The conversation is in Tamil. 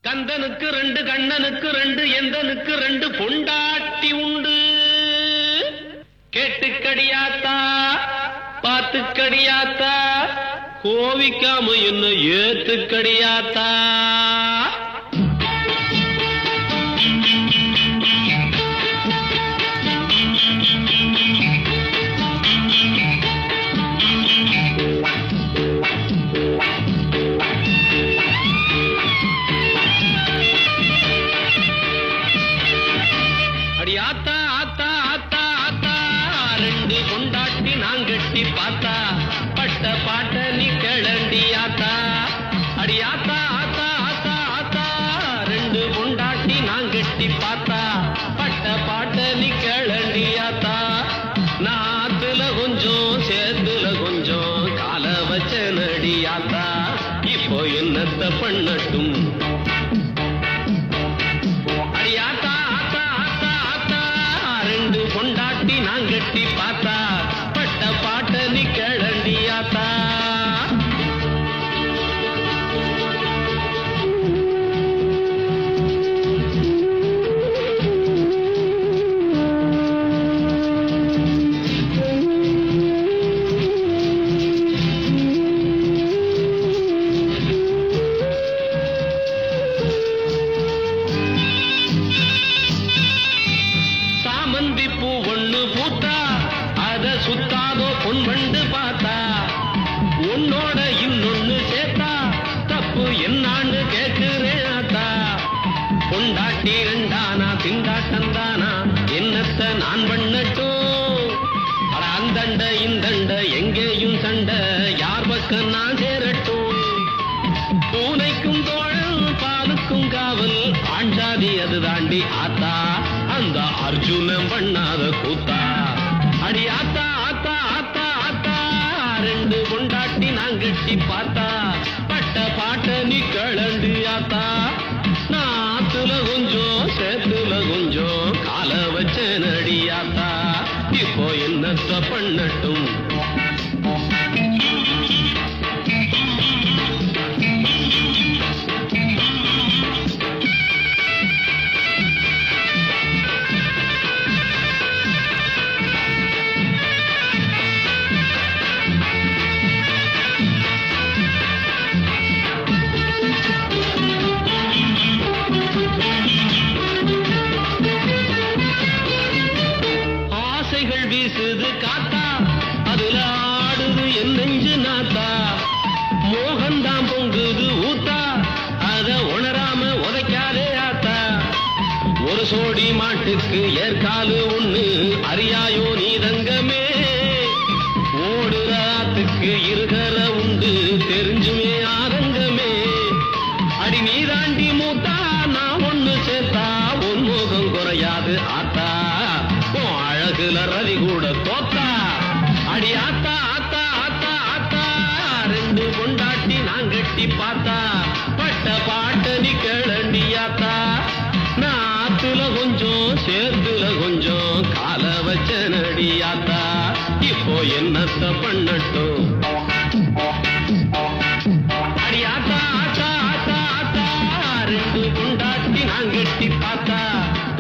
கந்தனுக்கு ரெண்டு கண்ணனுக்கு ரெண்டு எந்தனுக்கு ரெண்டு பொண்டாட்டி உண்டு கேட்டுக்கடியாத்தா பாத்துக்கடியாத்தா கோவிக்காம என்ன ஏத்துக்கடியாத்தா அடி ஆத்தா ஆத்தா ஆத்தா ஆத்தா ரெண்டு கொண்டாட்டி நான் கட்டி பார்த்தா பட்ட பாட்ட நீ கிளண்டி ஆத்தா அடி ஆத்தா ஆத்தா ஆத்தா ஆத்தா ரெண்டு கொண்டாட்டி நான் கட்டி பார்த்தா பட்ட பாட்ட நீ கிளண்டி ஆத்தா நாத்துல கொஞ்சம் சேத்துல கொஞ்சம் கால வச்ச நடி ஆத்தா இப்போ என்னத்த பண்ணட்டும் அடி ஆத்தா ஆத்தா ஆத்தா ஆத்தா ரெண்டு பொண்டாட்டி நான் கட்டி பார்த்தா பட்ட பாட்ட நீ கிளண்டி ஆத்தா சாமந்தி பூ ஒண்ணு பூத்தா அத சுத்தாதோ பொன் வண்டு பார்த்தா உன்னோட இன்னொன்னு சேர்த்தா தப்பு என்னான்னு கேட்கிறேன் ஆத்தா பொண்டாட்டி ரெண்டானா திண்டாட்டந்தானா என்னத்த நான் பண்ணட்டும் அட அந்தண்ட இந்தண்ட எங்கேயும் சண்டை யார் பக்கம் நான் சேரட்டும் பூனைக்கும் தோழன் பாலுக்கும் காவல் ஆண்டாதி அது தாண்டி ஆத்தா அந்த அர்ஜுனன் பண்ணாத கூத்தா அடி ஆத்தா ஆத்தா ஆத்தா ஆத்தா ரெண்டு கொண்டாட்டி நான் கட்டி பார்த்தா பட்ட பாட்ட நீ கிளண்டு ஆத்தா நாத்துல கொஞ்சம் சேத்துல கொஞ்சம் கால வச்ச நடி ஆத்தா இப்போ என்னத்த பண்ணட்டும் ஆசைகள் வீசுது காத்தா அதுல ஆடுது என் நெஞ்சு நாத்தா மோகந்தாம் பொங்குது ஊத்தா அத உணராம உதைக்காதே ஆத்தா ஒரு சோடி மாட்டுக்கு ஏற்காலு ஒண்ணு அறியாயோ நீ தங்கமே ஓடுற ஆத்துக்கு இருகர உண்டு தெரிஞ்சுமே ஆதங்கமே அடி நீ தாண்டி மூத்தா நான் ஒண்ணு சேர்த்தா உன் முகம் குறையாது ஆத்தா உன் அழகுல ரவி கூட தோத்தா அடி ஆத்தா ஆத்தா ஆத்தா ஆத்தா ரெண்டு கொண்டாட்டி நான் கட்டி பார்த்தா பட்ட பாட்ட நீ கிளண்டி ஆத்தா நாத்துல கொஞ்சம் சேத்துல கொஞ்சம் கால வச்ச நடி ஆத்தா இப்போ என்னத்த பண்ணட்டும் அடி ஆத்தா ஆத்தா ஆத்தா ஆத்தா ரெண்டு கொண்டாட்டி நான் கட்டி பார்த்தா